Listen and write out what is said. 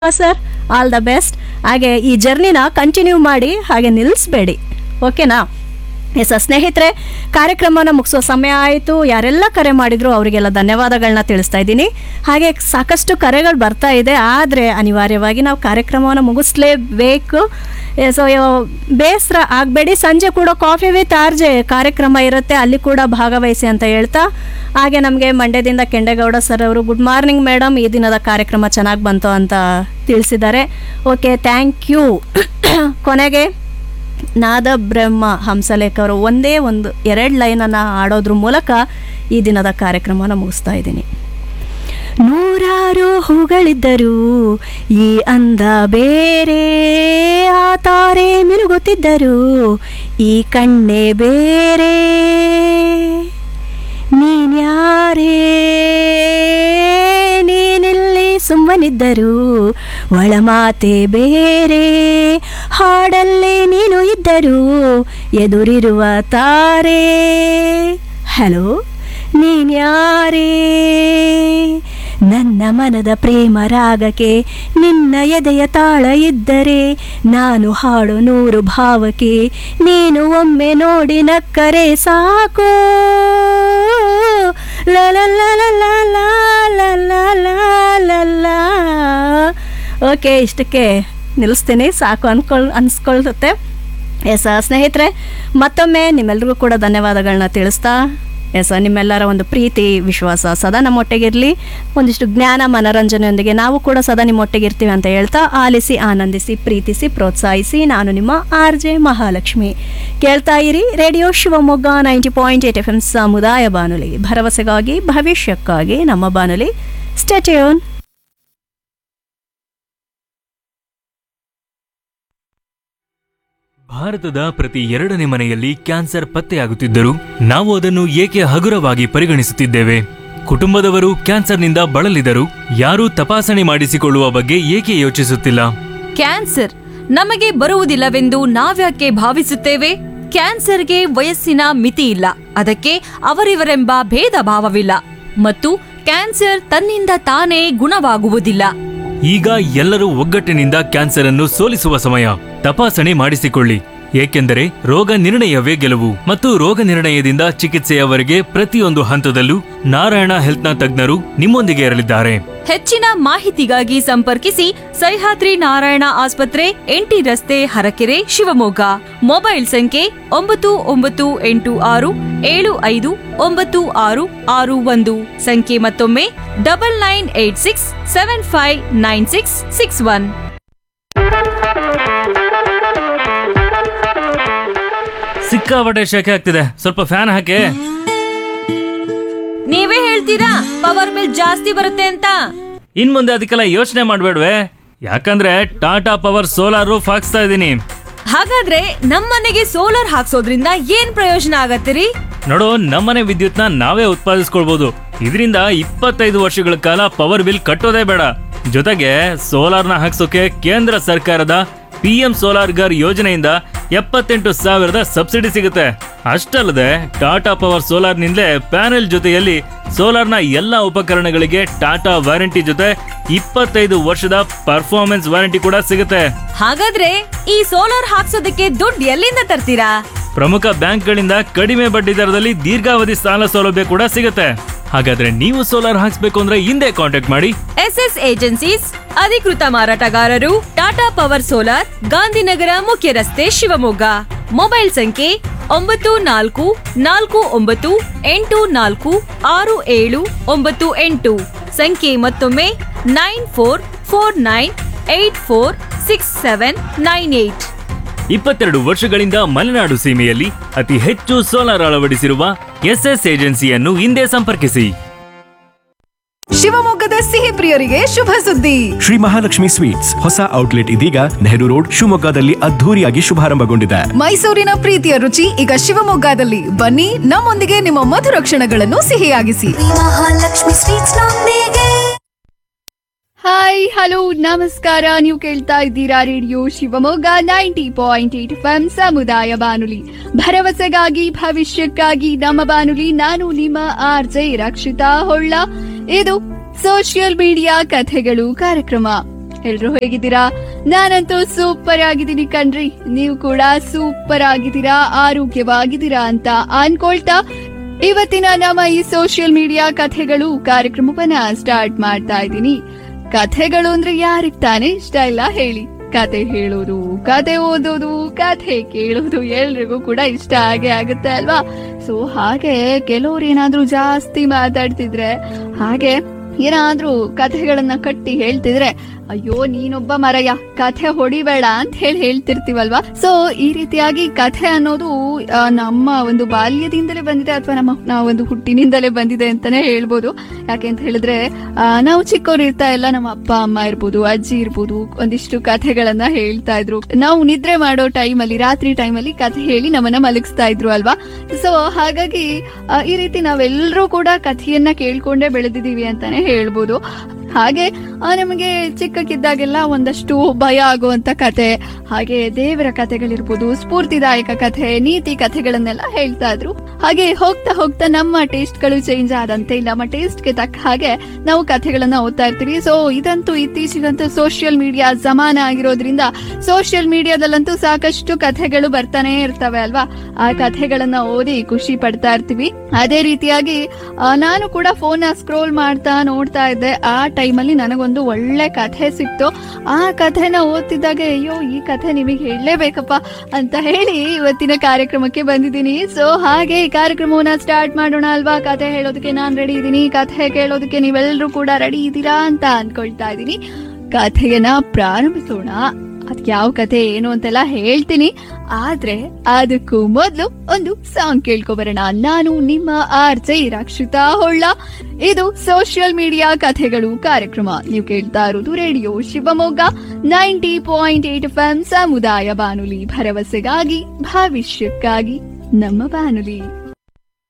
sir all the best ಹಾಗೆ ಈ ಜರ್ನಿನ continue ಮಾಡಿ ಹಾಗೆ ನಿಲ್ಲಿಸ್ಬೇಡಿ ಓಕೆನಾ ಎಸ್ ಸ್ನೇಹಿತರೆ ಕಾರ್ಯಕ್ರಮನ ಮುಗಿಸೋ ಸಮಯ ಆಯಿತು ಯಾರೆಲ್ಲ ಕರೆ ಮಾಡಿದ್ರು ಅವರಿಗೆಲ್ಲ ಧನ್ಯವಾದಗಳನ್ನ ತಿಳಿಸ್ತಾ ಇದ್ದೀನಿ ಹಾಗೆ ಸಾಕಷ್ಟು ಕರೆಗಳು ಬರ್ತಾ ಇದೆ ಆದರೆ ಅನಿವಾರ್ಯವಾಗಿ ನಾವು ಕಾರ್ಯಕ್ರಮವನ್ನು ಮುಗಿಸ್ಲೇಬೇಕು ಸೊ ಬೇಸರ ಆಗಬೇಡಿ ಸಂಜೆ ಕೂಡ ಕಾಫಿ ವಿತ್ ಆರ್ಜೆ ಕಾರ್ಯಕ್ರಮ ಇರುತ್ತೆ ಅಲ್ಲಿ ಕೂಡ ಭಾಗವಹಿಸಿ ಅಂತ ಹೇಳ್ತಾ ಹಾಗೆ ನಮಗೆ ಮಂಡ್ಯದಿಂದ ಕೆಂಡೇಗೌಡ ಸರ್ ಅವರು ಗುಡ್ ಮಾರ್ನಿಂಗ್ ಮೇಡಮ್ ಈ ದಿನದ ಕಾರ್ಯಕ್ರಮ ಚೆನ್ನಾಗಿ ಬಂತು ಅಂತ ತಿಳಿಸಿದ್ದಾರೆ ಓಕೆ ಥ್ಯಾಂಕ್ ಯು ಕೊನೆಗೆ ನಾದ ಬ್ರಹ್ಮ ಹಂಸಲೇಖ ಅವರು ಒಂದೇ ಒಂದು ಎರಡು ಲೈನನ್ನು ಹಾಡೋದ್ರ ಮೂಲಕ ಈ ದಿನದ ಕಾರ್ಯಕ್ರಮನ ಮುಗಿಸ್ತಾ ಇದ್ದೀನಿ ನೂರಾರು ಹೂಗಳಿದ್ದರು ಈ ಅಂದ ಬೇರೆ ಆ ತಾರೆ ಮಿರುಗುತ್ತಿದ್ದರು ಈ ಕಣ್ಣೆ ಬೇರೆ ನೀನ್ಯಾರೇ ನೀನಿಲ್ಲಿ ಸುಮ್ಮನಿದ್ದರು ಒಳಮಾತೆ ಬೇರೆ ಹಾಡಲ್ಲಿ ನೀನು ಇದ್ದರು ಎದುರಿರುವ ತಾರೆ ಹಲೋ ನೀನ್ಯಾರೇ ನನ್ನ ಮನದ ಪ್ರೇಮ ರಾಗಕ್ಕೆ ನಿನ್ನ ಎದೆಯ ತಾಳ ಇದ್ದರೆ ನಾನು ಹಾಡು ನೂರು ಭಾವಕ್ಕೆ ನೀನು ಒಮ್ಮೆ ನೋಡಿ ನಕ್ಕರೆ ಸಾಕು ಓಕೆ ಇಷ್ಟಕ್ಕೆ ನಿಲ್ಲಿಸ್ತೀನಿ ಸಾಕು ಅನ್ಕೊಳ್ ಅನ್ಸ್ಕೊಳ್ತತೆ ಎಸ್ ಸ್ನೇಹಿತರೆ ಮತ್ತೊಮ್ಮೆ ನಿಮ್ಮೆಲ್ರಿಗೂ ಕೂಡ ಧನ್ಯವಾದಗಳನ್ನ ತಿಳಿಸ್ತಾ ಎಸ್ ನಿಮ್ಮೆಲ್ಲರ ಒಂದು ಪ್ರೀತಿ ವಿಶ್ವಾಸ ಸದಾ ನಮ್ಮೊಟ್ಟಿಗಿರಲಿ ಒಂದಿಷ್ಟು ಜ್ಞಾನ ಮನರಂಜನೆಯೊಂದಿಗೆ ನಾವು ಕೂಡ ಸದಾ ನಿಮ್ಮೊಟ್ಟಿಗಿರ್ತೀವಿ ಅಂತ ಹೇಳ್ತಾ ಆಲಿಸಿ ಆನಂದಿಸಿ ಪ್ರೀತಿಸಿ ಪ್ರೋತ್ಸಾಹಿಸಿ ನಾನು ನಿಮ್ಮ ಆರ್ ಜೆ ಮಹಾಲಕ್ಷ್ಮಿ ಕೇಳ್ತಾ ಇರಿ radio Shivamogga ninety point eight F M ಸಮುದಾಯ ಬಾನುಲಿ ಭರವಸೆಗಾಗಿ ಭವಿಷ್ಯಕ್ಕಾಗಿ ನಮ್ಮ ಬಾನುಲಿ ಸ್ಟೇಟ್ಯೂನ್ ಭಾರತದ ಪ್ರತಿ ಎರಡನೇ ಮನೆಯಲ್ಲಿ ಕ್ಯಾನ್ಸರ್ ಪತ್ತೆಯಾಗುತ್ತಿದ್ದರೂ ನಾವು ಅದನ್ನು ಏಕೆ ಹಗುರವಾಗಿ ಪರಿಗಣಿಸುತ್ತಿದ್ದೇವೆ ಕುಟುಂಬದವರು ಕ್ಯಾನ್ಸರ್ನಿಂದ ಬಳಲಿದರು ಯಾರೂ ತಪಾಸಣೆ ಮಾಡಿಸಿಕೊಳ್ಳುವ ಬಗ್ಗೆ ಏಕೆ ಯೋಚಿಸುತ್ತಿಲ್ಲ ಕ್ಯಾನ್ಸರ್ ನಮಗೆ ಬರುವುದಿಲ್ಲವೆಂದು ನಾವ್ಯಾಕೆ ಭಾವಿಸುತ್ತೇವೆ ಕ್ಯಾನ್ಸರ್ಗೆ ವಯಸ್ಸಿನ ಮಿತಿ ಇಲ್ಲ ಅದಕ್ಕೆ ಅವರಿವರೆಂಬ ಭೇದ ಭಾವವಿಲ್ಲ ಮತ್ತು ಕ್ಯಾನ್ಸರ್ ತನ್ನಿಂದ ತಾನೇ ಗುಣವಾಗುವುದಿಲ್ಲ ಈಗ ಎಲ್ಲರೂ ಒಗ್ಗಟ್ಟಿನಿಂದ ಕ್ಯಾನ್ಸರ್ ಅನ್ನು ಸೋಲಿಸುವ ಸಮಯ ತಪಾಸಣೆ ಮಾಡಿಸಿಕೊಳ್ಳಿ ಏಕೆಂದರೆ ರೋಗ ನಿರ್ಣಯವೇ ಗೆಲುವು ಮತ್ತು ರೋಗ ನಿರ್ಣಯದಿಂದ ಚಿಕಿತ್ಸೆಯವರೆಗೆ ಪ್ರತಿಯೊಂದು ಹಂತದಲ್ಲೂ ನಾರಾಯಣ ಹೆಲ್ತ್ನ ತಜ್ಞರು ನಿಮ್ಮೊಂದಿಗೆ ಇರಲಿದ್ದಾರೆ ಹೆಚ್ಚಿನ ಮಾಹಿತಿಗಾಗಿ ಸಂಪರ್ಕಿಸಿ ಸಹ್ಯಾದ್ರಿ ನಾರಾಯಣ ಆಸ್ಪತ್ರೆ ಎಂಟಿ ರಸ್ತೆ ಹರಕೆರೆ ಶಿವಮೊಗ್ಗ ಮೊಬೈಲ್ ಸಂಖ್ಯೆ ಒಂಬತ್ತು ಒಂಬತ್ತು ಎಂಟು ಆರು ಏಳು ಐದು ಒಂಬತ್ತು ಆರು ಆರು ಒಂದು ಸಂಖ್ಯೆ ಮತ್ತೊಮ್ಮೆ double nine eight six seven five nine six six one ಸಿಕ್ಕಾಪಟ್ಟೆ ಶೆಕೆ ಆಗ್ತಿದೆ ಸ್ವಲ್ಪ ಫ್ಯಾನ್ ಹಾಕಿ ನೀವೇ ಹೇಳ್ತೀರಾ ಪವರ್ ಬಿಲ್ ಜಾಸ್ತಿ ಬರುತ್ತೆ ಅಂತ ಇನ್ ಮುಂದೆ ಅದಕ್ಕೆಲ್ಲ ಯೋಚನೆ ಮಾಡ್ಬೇಡ್ವೆ ಯಾಕಂದ್ರೆ ಟಾಟಾ ಪವರ್ ಸೋಲಾರ್ ರೂಫ್ ಹಾಕ್ಸ್ತಾ ಇದ್ದೀನಿ ಹಾಗಾದ್ರೆ ನಮ್ಮನೆಗೆ ಸೋಲಾರ್ ಹಾಕ್ಸೋದ್ರಿಂದ ಏನ್ ಪ್ರಯೋಜನ ಆಗತ್ತಿರಿ ನೋಡು ನಮ್ಮನೆ ವಿದ್ಯುತ್ನ ನಾವೇ ಉತ್ಪಾದಿಸ್ಕೊಳ್ಬಹುದು ಇದರಿಂದ ಇಪ್ಪತ್ತೈದು ವರ್ಷಗಳ ಕಾಲ ಪವರ್ ಬಿಲ್ ಕಟ್ಟೋದೇ ಬೇಡ ಜೊತೆಗೆ ಸೋಲಾರ್ನ ಹಾಕ್ಸೋಕೆ ಕೇಂದ್ರ ಸರ್ಕಾರದ ಪಿ ಎಂ ಸೋಲಾರ್ ಗರ್ ಯೋಜನೆಯಿಂದ ಎಪ್ಪತ್ತೆಂಟು ಸಾವಿರದ ಸಬ್ಸಿಡಿ ಸಿಗುತ್ತೆ ಅಷ್ಟಲ್ಲದೆ ಟಾಟಾ ಪವರ್ ಸೋಲಾರ್ನಿಂದಲೇ ಪ್ಯಾನೆಲ್ ಜೊತೆಯಲ್ಲಿ ಸೋಲಾರ್ನ ಎಲ್ಲ ಉಪಕರಣಗಳಿಗೆ ಟಾಟಾ ವಾರಂಟಿ ಜೊತೆ ಇಪ್ಪತ್ತೈದು ವರ್ಷದ ಪರ್ಫಾರ್ಮೆನ್ಸ್ ವಾರಂಟಿ ಕೂಡ ಸಿಗುತ್ತೆ ಹಾಗಾದ್ರೆ ಈ ಸೋಲಾರ್ ಹಾಕ್ಸೋದಕ್ಕೆ ದುಡ್ಡು ಎಲ್ಲಿಂದ ತರ್ತೀರಾ ಪ್ರಮುಖ ಬ್ಯಾಂಕ್ಗಳಿಂದ ಕಡಿಮೆ ಬಡ್ಡಿ ದರದಲ್ಲಿ ದೀರ್ಘಾವಧಿ ಸಾಲ ಸೌಲಭ್ಯ ಕೂಡ ಸಿಗುತ್ತೆ ಹಾಗಾದ್ರೆ ನೀವು ಸೋಲಾರ್ ಹಾಕ್ಸ್ಬೇಕು ಅಂದ್ರೆ ಹಿಂದೆ ಕಾಂಟ್ಯಾಕ್ಟ್ ಮಾಡಿ ಎಸ್ ಎಸ್ ಏಜೆನ್ಸೀಸ್ ಅಧಿಕೃತ ಮಾರಾಟಗಾರರು ಟಾಟಾ ಪವರ್ ಸೋಲಾರ್ ಗಾಂಧಿನಗರ ಮುಖ್ಯ ರಸ್ತೆ ಶಿವಮೊಗ್ಗ ಮೊಬೈಲ್ ಸಂಖ್ಯೆ ಒಂಬತ್ತು ನಾಲ್ಕು ನಾಲ್ಕು ಒಂಬತ್ತು ಎಂಟು ನಾಲ್ಕು ಆರು ಏಳು ಒಂಬತ್ತು ಎಂಟು ಸಂಖ್ಯೆ ಮತ್ತೊಮ್ಮೆ nine four four nine eight four six seven nine eight ಇಪ್ಪತ್ತೆರಡು ವರ್ಷಗಳಿಂದ ಮಲೆನಾಡು ಸೀಮೆಯಲ್ಲಿ ಅತಿ ಹೆಚ್ಚು ಸೋಲಾರ್ ಅಳವಡಿಸಿರುವ ಎಸ್ಎಸ್ ಏಜೆನ್ಸಿಯನ್ನು ಹಿಂದೆ ಸಂಪರ್ಕಿಸಿ ಶಿವಮೊಗ್ಗದ ಸಿಹಿ ಪ್ರಿಯರಿಗೆ ಶುಭ ಸುದ್ದಿ ಶ್ರೀ ಮಹಾಲಕ್ಷ್ಮಿ ಸ್ವೀಟ್ಸ್ ಹೊಸ ಔಟ್ಲೆಟ್ ಇದೀಗ ನೆಹರು ರೋಡ್ ಶಿವಮೊಗ್ಗದಲ್ಲಿ ಅದ್ಧೂರಿಯಾಗಿ ಶುಭಾರಂಭಗೊಂಡಿದೆ ಮೈಸೂರಿನ ಪ್ರೀತಿಯ ರುಚಿ ಈಗ ಶಿವಮೊಗ್ಗದಲ್ಲಿ ಬನ್ನಿ ನಮ್ಮೊಂದಿಗೆ ನಿಮ್ಮ ಮಧುರ ಕ್ಷಣಗಳನ್ನು ಸಿಹಿಯಾಗಿಸಿ ಮಹಾಲಕ್ಷ್ಮಿ ಸ್ವೀಟ್ಸ್ ನೊಂದಿಗೆ ಹಾಯ್ ಹಲೋ ನಮಸ್ಕಾರ ನೀವು ಕೇಳ್ತಾ ಇದ್ದೀರಾ radio Shivamogga ninety point eight F ಸಮುದಾಯ ಬಾನುಲಿ ಭರವಸೆಗಾಗಿ ಭವಿಷ್ಯಕ್ಕಾಗಿ ನಮ್ಮ ಬಾನುಲಿ ನಾನು ನಿಮ್ಮ ಆರ್ ಜೆ ರಕ್ಷಿತಾ ಹೊಳ್ಳ ಇದು ಸೋಷಿಯಲ್ ಮೀಡಿಯಾ ಕಥೆಗಳು ಕಾರ್ಯಕ್ರಮ ಎಲ್ರು ಹೇಗಿದ್ದೀರಾ ನಾನಂತೂ ಸೂಪರ್ ಆಗಿದ್ದೀನಿ ಕಣ್ರಿ ನೀವು ಕೂಡ ಸೂಪರ್ ಆಗಿದ್ದೀರಾ ಆರೋಗ್ಯವಾಗಿದ್ದೀರಾ ಅಂತ ಅನ್ಕೊಳ್ತಾ ಇವತ್ತಿನ ನಮ್ಮ ಈ ಸೋಷಿಯಲ್ ಮೀಡಿಯಾ ಕಥೆಗಳು ಕಾರ್ಯಕ್ರಮವನ್ನ ಸ್ಟಾರ್ಟ್ ಮಾಡ್ತಾ ಇದ್ದೀನಿ ಕಥೆಗಳು ಅಂದ್ರೆ ಯಾರಿಗ್ ತಾನೇ ಇಷ್ಟ ಇಲ್ಲ ಹೇಳಿ ಕತೆ ಹೇಳೋದು ಕತೆ ಓದೋದು ಕಥೆ ಕೇಳೋದು ಎಲ್ರಿಗೂ ಕೂಡ ಇಷ್ಟ ಆಗೇ ಆಗುತ್ತೆ ಅಲ್ವಾ ಸೊ ಹಾಗೆ ಕೆಲವ್ರು ಏನಾದ್ರೂ ಜಾಸ್ತಿ ಮಾತಾಡ್ತಿದ್ರೆ ಹಾಗೆ ಏನಾದ್ರೂ ಕಥೆಗಳನ್ನ ಕಟ್ಟಿ ಹೇಳ್ತಿದ್ರೆ ಅಯ್ಯೋ ನೀನೊಬ್ಬ ಮರಯ್ಯ ಕಥೆ ಹೊಡಿಬೇಡ ಅಂತ ಹೇಳಿ ಹೇಳ್ತಿರ್ತೀವಲ್ವಾ ಸೊ ಈ ರೀತಿಯಾಗಿ ಕಥೆ ಅನ್ನೋದು ಆ, ನಮ್ಮ ಒಂದು ಬಾಲ್ಯದಿಂದಲೇ ಬಂದಿದೆ ಅಥವಾ ನಮ್ಮ ನಾವು ಒಂದು ಹುಟ್ಟಿನಿಂದಲೇ ಬಂದಿದೆ ಅಂತಾನೆ ಹೇಳ್ಬೋದು ಯಾಕೆ ಅಂತ ಹೇಳಿದ್ರೆ ಆ, ನಾವು ಚಿಕ್ಕವ್ರು ಇರ್ತಾ ಎಲ್ಲ ನಮ್ಮ ಅಪ್ಪ ಅಮ್ಮ ಇರ್ಬೋದು ಅಜ್ಜಿ ಇರ್ಬೋದು ಒಂದಿಷ್ಟು ಕಥೆಗಳನ್ನ ಹೇಳ್ತಾ ಇದ್ರು ನಾವು ನಿದ್ರೆ ಮಾಡೋ ಟೈಮಲ್ಲಿ ರಾತ್ರಿ ಟೈಮಲ್ಲಿ ಕಥೆ ಹೇಳಿ ನಮ್ಮನ್ನ ಮಲಗಿಸ್ತಾ ಇದ್ರು ಅಲ್ವಾ ಸೊ ಹಾಗಾಗಿ ಆ, ಈ ರೀತಿ ನಾವೆಲ್ಲರೂ ಕೂಡ ಕಥೆಯನ್ನ ಕೇಳ್ಕೊಂಡೇ ಬೆಳೆದಿದೀವಿ ಅಂತಾನೆ ಹೇಳ್ಬೋದು ಹಾಗೆ ಆ, ನಮಗೆ ಚಿಕ್ಕಕ್ಕಿದ್ದಾಗೆಲ್ಲ ಒಂದಷ್ಟು ಭಯ ಆಗುವಂತ ಕತೆ ಹಾಗೆ ದೇವರ ಕಥೆಗಳಿರ್ಬೋದು ಸ್ಫೂರ್ತಿದಾಯಕ ಕಥೆ ನೀತಿ ಕಥೆಗಳನ್ನೆಲ್ಲ ಹೇಳ್ತಾ ಇದ್ರು ಹಾಗೆ ಹೋಗ್ತಾ ಹೋಗ್ತಾ ನಮ್ಮ ಟೇಸ್ಟ್ಗಳು ಚೇಂಜ್ ಆದಂತೆ ನಮ್ಮ ಟೇಸ್ಟ್ಗೆ ತಕ್ಕ ಹಾಗೆ ನಾವು ಕಥೆಗಳನ್ನ ಓದ್ತಾ ಇರ್ತೀವಿ ಸೊ ಇದಂತೂ ಇತ್ತೀಚೆಗಂತೂ ಸೋಷಿಯಲ್ ಮೀಡಿಯಾ ಜಮಾನ ಆಗಿರೋದ್ರಿಂದ ಸೋಷಿಯಲ್ ಮೀಡಿಯಾದಲ್ಲಂತೂ ಸಾಕಷ್ಟು ಕಥೆಗಳು ಬರ್ತಾನೆ ಇರ್ತವೆ ಅಲ್ವಾ ಆ ಕಥೆಗಳನ್ನ ಓದಿ ಖುಷಿ ಪಡ್ತಾ ಇರ್ತೀವಿ ಅದೇ ರೀತಿಯಾಗಿ ಆ, ನಾನು ಕೂಡ ಫೋನ್ ಸ್ಕ್ರೋಲ್ ಮಾಡ್ತಾ ನೋಡ್ತಾ ಇದ್ದೆ ಆ ಟೈಮಲ್ಲಿ ನನಗೊಂದು ಒಳ್ಳೆ ಕಥೆ ಸಿಕ್ತು ಆ ಕಥೆನ ಓದ್ತಿದ್ದಾಗ ಅಯ್ಯೋ ಈ ಕಥೆ ನಿಮಗೆ ಹೇಳಲೇಬೇಕಪ್ಪ ಅಂತ ಹೇಳಿ ಇವತ್ತಿನ ಕಾರ್ಯಕ್ರಮಕ್ಕೆ ಬಂದಿದ್ದೀನಿ ಸೊ ಹಾಗೆ ಈ ಕಾರ್ಯಕ್ರಮವನ್ನ ಸ್ಟಾರ್ಟ್ ಮಾಡೋಣ ಅಲ್ವಾ ಕಥೆ ಹೇಳೋದಕ್ಕೆ ನಾನ್ ರೆಡಿ ಇದ್ದೀನಿ ಕಥೆ ಕೇಳೋದಕ್ಕೆ ನೀವೆಲ್ಲರೂ ಕೂಡ ರೆಡಿ ಇದ್ದೀರಾ ಅಂತ ಅನ್ಕೊಳ್ತಾ ಇದ್ದೀನಿ ಕಥೆಯನ್ನ ಪ್ರಾರಂಭಿಸೋಣ ಅದ್ ಯಾವ ಕಥೆ ಏನು ಅಂತೆಲ್ಲ ಹೇಳ್ತೀನಿ ಆದ್ರೆ ಅದಕ್ಕೂ ಮೊದಲು ಒಂದು ಸಾಂಗ್ ಕೇಳ್ಕೊಬರೋಣ ನಾನು ನಿಮ್ಮ ಆರ್ ಜೆ ರಕ್ಷಿತಾ ಹೊಳ್ಳ ಇದು ಸೋಷಿಯಲ್ ಮೀಡಿಯಾ ಕಥೆಗಳು ಕಾರ್ಯಕ್ರಮ ನೀವು ಕೇಳ್ತಾ ಇರೋದು radio Shivamogga ninety point eight F M ಸಮುದಾಯ ಬಾನುಲಿ ಭರವಸೆಗಾಗಿ ಭವಿಷ್ಯಕ್ಕಾಗಿ ನಮ್ಮ ಬಾನುಲಿ